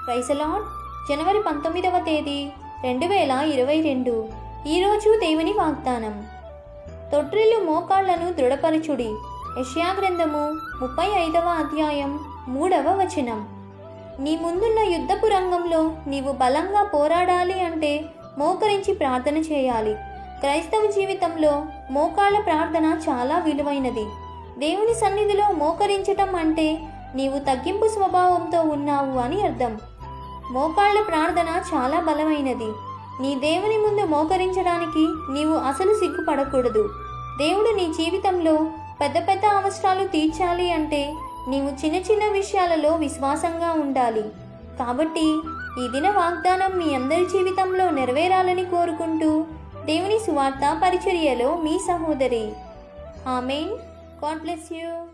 ప్రైసలాడ్ జనవరి పంతొమ్మిదవ తేదీ రెండు వేల ఇరవై రెండు ఈరోజు దేవుని వాగ్దానం తొట్రిల్లు మోకాళ్లను దృఢపరచుడి యెషయా గ్రంథము ముప్పై ఐదవ అధ్యాయం మూడవ వచనం నీ ముందున్న యుద్ధపు రంగంలో నీవు బలంగా పోరాడాలి అంటే మోకరించి ప్రార్థన చేయాలి క్రైస్తవ జీవితంలో మోకాళ్ళ ప్రార్థన చాలా విలువైనది దేవుని సన్నిధిలో మోకరించటం అంటే నీవు తగ్గింపు స్వభావంతో ఉన్నావు అని అర్థం మోకాళ్ళ ప్రార్థన చాలా బలమైనది నీ దేవుని ముందు మోకరించడానికి నీవు అసలు సిగ్గుపడకూడదు దేవుడు నీ జీవితంలో పెద్ద పెద్ద అవసరాలు తీర్చాలి అంటే నీవు చిన్న చిన్న విషయాలలో విశ్వాసంగా ఉండాలి కాబట్టి ఈ దిన వాగ్దానం మీ అందరి జీవితంలో నెరవేరాలని కోరుకుంటూ దేవుని సువార్త పరిచర్యలో మీ సహోదరి ఆమెన్ గాడ్ బ్లెస్ యూ